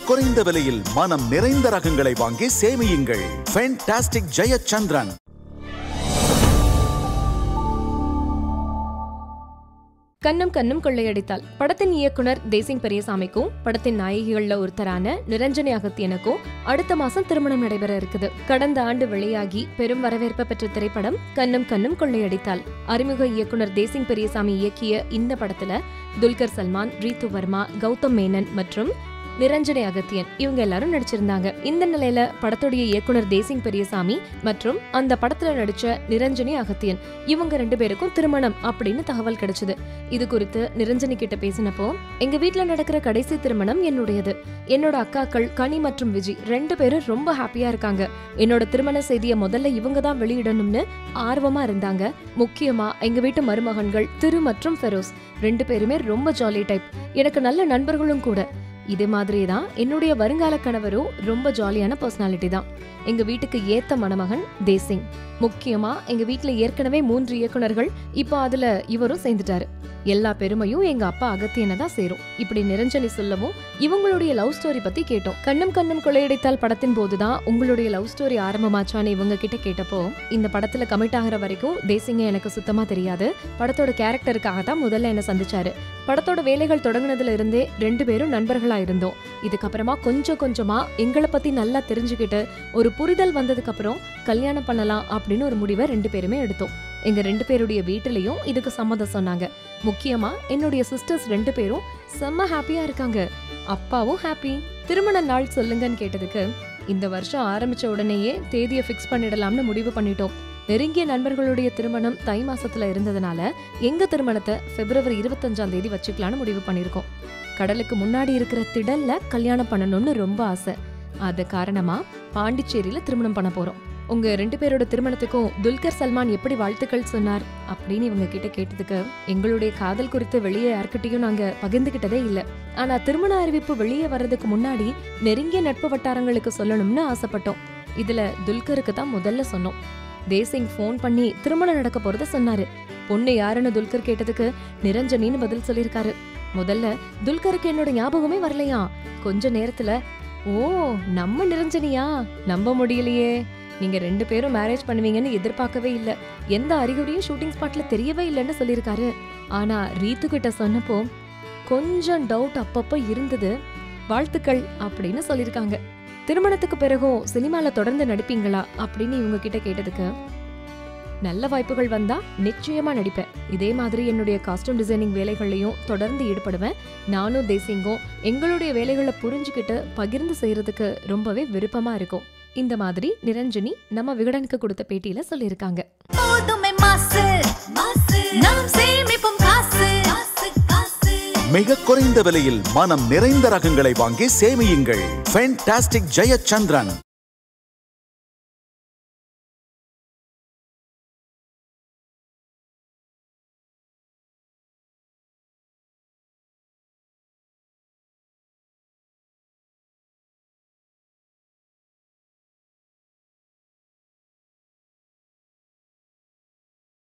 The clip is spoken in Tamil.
குறைந்த விலையில் மனம் நிறைந்த ரகங்களை வாங்கி சேமியுங்கள் ஃபென்டாஸ்டிக் ஜெயச்சந்திரன் கண்ணும் கண்ணும் கொள்ளையடித்தாள் படத்தின் இயக்குனர் தேசிங் பெரியசாமிக்கும் படத்தின் நாயகிகள்ல ஒருத்தரான நிரஞ்சனி அகத்தியனுக்கும் அடுத்த மாசம் திருமணம் நடைபெற இருக்குது கடந்த ஆண்டு வெளியாகி பெரும் வரவேற்பு பெற்ற திரைப்படம் கண்ணும் கண்ணும் கொள்ளையடித்தாள் அறிமுக இயக்குனர் தேசிங் பெரியசாமி இயக்கிய இந்த படத்துல துல்கர் சல்மான் ரீத்து வர்மா கௌதம் மேனன் மற்றும் நிரஞ்சனி அகத்தியன் இவங்க எல்லாரும் நடிச்சிருந்தாங்க இந்த நிலையில படத்துடைய இயக்குனர் தேசிங் பெரியசாமி மற்றும் அந்த படத்துல நடிச்ச நிரஞ்சனி அகத்தியன் இவங்க ரெண்டு பேருக்கும் திருமணம் அப்படின்னு தகவல் கிடைச்சது இது குறித்து நிரஞ்சனி கிட்ட பேசினப்போ எங்க வீட்ல நடக்கிற கடைசி திருமணம் என்னுடையது என்னோட அக்காக்கள் கனி மற்றும் விஜி ரெண்டு பேரும் ரொம்ப ஹாப்பியா இருக்காங்க என்னோட திருமண செய்தியை முதல்ல இவங்க தான் வெளியிடணும்னு ஆர்வமா இருந்தாங்க முக்கியமா எங்க வீட்டு மருமகன்கள் திரு மற்றும் ஃபெரோஸ் ரெண்டு பேருமே ரொம்ப ஜாலி டைப் எனக்கு நல்ல நண்பர்களும் கூட இதே மாதிரி தான் என்னுடைய வருங்கால கணவரும் ரொம்ப ஜாலியான பர்சனாலிட்டி தான் எங்க வீட்டுக்கு ஏத்த மணமகன் தேசிங் முக்கியமா எங்க வீட்ல ஏற்கனவே மூன்று இயக்குனர்கள் இப்போ அதுல இவரும் சேர்ந்துட்டாரு எல்லா பெருமையும் எங்க அப்பா அகத்தியனை தான் சேரும் இப்படி நிரஞ்சனி சொல்லவும் இவங்களுடைய லவ் ஸ்டோரி பத்தி கேட்டோம் கண்ணும் கண்ணும் கொள்ளையடித்தால் படத்தின் போதுதான் உங்களுடைய லவ் ஸ்டோரி ஆரம்பமாச்சான்னு இவங்க கிட்ட கேட்டப்போ இந்த படத்துல கமிட் ஆகிற வரைக்கும் தேசிங்க எனக்கு சுத்தமா தெரியாது படத்தோட கேரக்டருக்காக தான் முதல்ல என்ன சந்திச்சாரு படத்தோட வேலைகள் தொடங்குனதுல இருந்தே ரெண்டு பேரும் நண்பர்களா இருந்தோம் இதுக்கப்புறமா கொஞ்சம் கொஞ்சமா எங்களை பத்தி நல்லா தெரிஞ்சுக்கிட்டு ஒரு புரிதல் வந்ததுக்கு அப்புறம் கல்யாணம் பண்ணலாம் அப்படின்னு ஒரு முடிவை ரெண்டு பேருமே எடுத்தோம் எங்க ரெண்டு பேருடைய வீட்டிலையும் இதுக்கு சம்மதம் சொன்னாங்க முக்கியமா என்னுடைய சிஸ்டர்ஸ் ரெண்டு பேரும் செம்ம ஹாப்பியா இருக்காங்க அப்பாவும் ஹாப்பி திருமண நாள் சொல்லுங்கன்னு கேட்டதுக்கு இந்த வருஷம் ஆரம்பிச்ச உடனேயே தேதியை ஃபிக்ஸ் பண்ணிடலாம்னு முடிவு பண்ணிட்டோம் நெருங்கிய நண்பர்களுடைய திருமணம் தை மாசத்துல இருந்ததுனால எங்க திருமணத்தை பிப்ரவரி இருபத்தஞ்சாம் தேதி வச்சுக்கலாம்னு முடிவு பண்ணிருக்கோம் கடலுக்கு முன்னாடி இருக்கிற திடல்ல கல்யாணம் பண்ணணும்னு ரொம்ப ஆசை அது காரணமா பாண்டிச்சேரியில திருமணம் பண்ண போறோம் உங்க ரெண்டு பேரோட திருமணத்துக்கும் துல்கர் சல்மான் எப்படி வாழ்த்துக்கள் சொன்னார் அப்படின்னு இவங்க கிட்ட கேட்டதுக்கு எங்களுடைய காதல் குறித்து வெளியே யார்கிட்டயும் நாங்க பகிர்ந்துகிட்டதே இல்ல ஆனா திருமண அறிவிப்பு வெளியே வர்றதுக்கு முன்னாடி நெருங்கிய நட்பு வட்டாரங்களுக்கு சொல்லணும்னு ஆசைப்பட்டோம் இதுல துல்கருக்கு தான் முதல்ல சொன்னோம் தேசிங் ஃபோன் பண்ணி திருமணம் நடக்க போறத சொன்னாரு பொண்ணு யாருன்னு துல்கர் கேட்டதுக்கு நிரஞ்சனின்னு பதில் சொல்லியிருக்காரு முதல்ல துல்கருக்கு என்னோட ஞாபகமே வரலையா கொஞ்ச நேரத்துல ஓ நம்ம நிரஞ்சனியா நம்ப முடியலையே நீங்க ரெண்டு பேரும் மேரேஜ் பண்ணுவீங்கன்னு எதிர்பார்க்கவே இல்ல எந்த அறிகுறியும் ஷூட்டிங் ஸ்பாட்ல தெரியவே இல்லைன்னு சொல்லியிருக்காரு ஆனா ரீத்து கிட்ட சொன்னப்போ கொஞ்சம் டவுட் அப்பப்போ இருந்தது வாழ்த்துக்கள் அப்படின்னு சொல்லியிருக்காங்க திருமணத்துக்கு பிறகும் சினிமால தொடர்ந்து நடிப்பீங்களா அப்படின்னு இவங்க கிட்ட கேட்டதுக்கு நல்ல வாய்ப்புகள் வந்தா நிச்சயமா நடிப்பேன் இதே மாதிரி என்னுடைய காஸ்டியூம் டிசைனிங் வேலைகள்லயும் தொடர்ந்து ஈடுபடுவேன் நானும் தேசிங்கும் எங்களுடைய வேலைகளை புரிஞ்சுக்கிட்டு பகிர்ந்து செய்யறதுக்கு ரொம்பவே விருப்பமா இருக்கும் இந்த மாதிரி நிரஞ்சனி நம்ம விகடனுக்கு கொடுத்த பேட்டியில சொல்லியிருக்காங்க போதுமை மாசு மாசு நாம் சேமிப்போம் காசு காசு காசு மிக குறைந்த விலையில் மனம் நிறைந்த ரகங்களை வாங்கி சேமியுங்கள் ஃபென்டாஸ்டிக் ஜெயச்சந்திரன்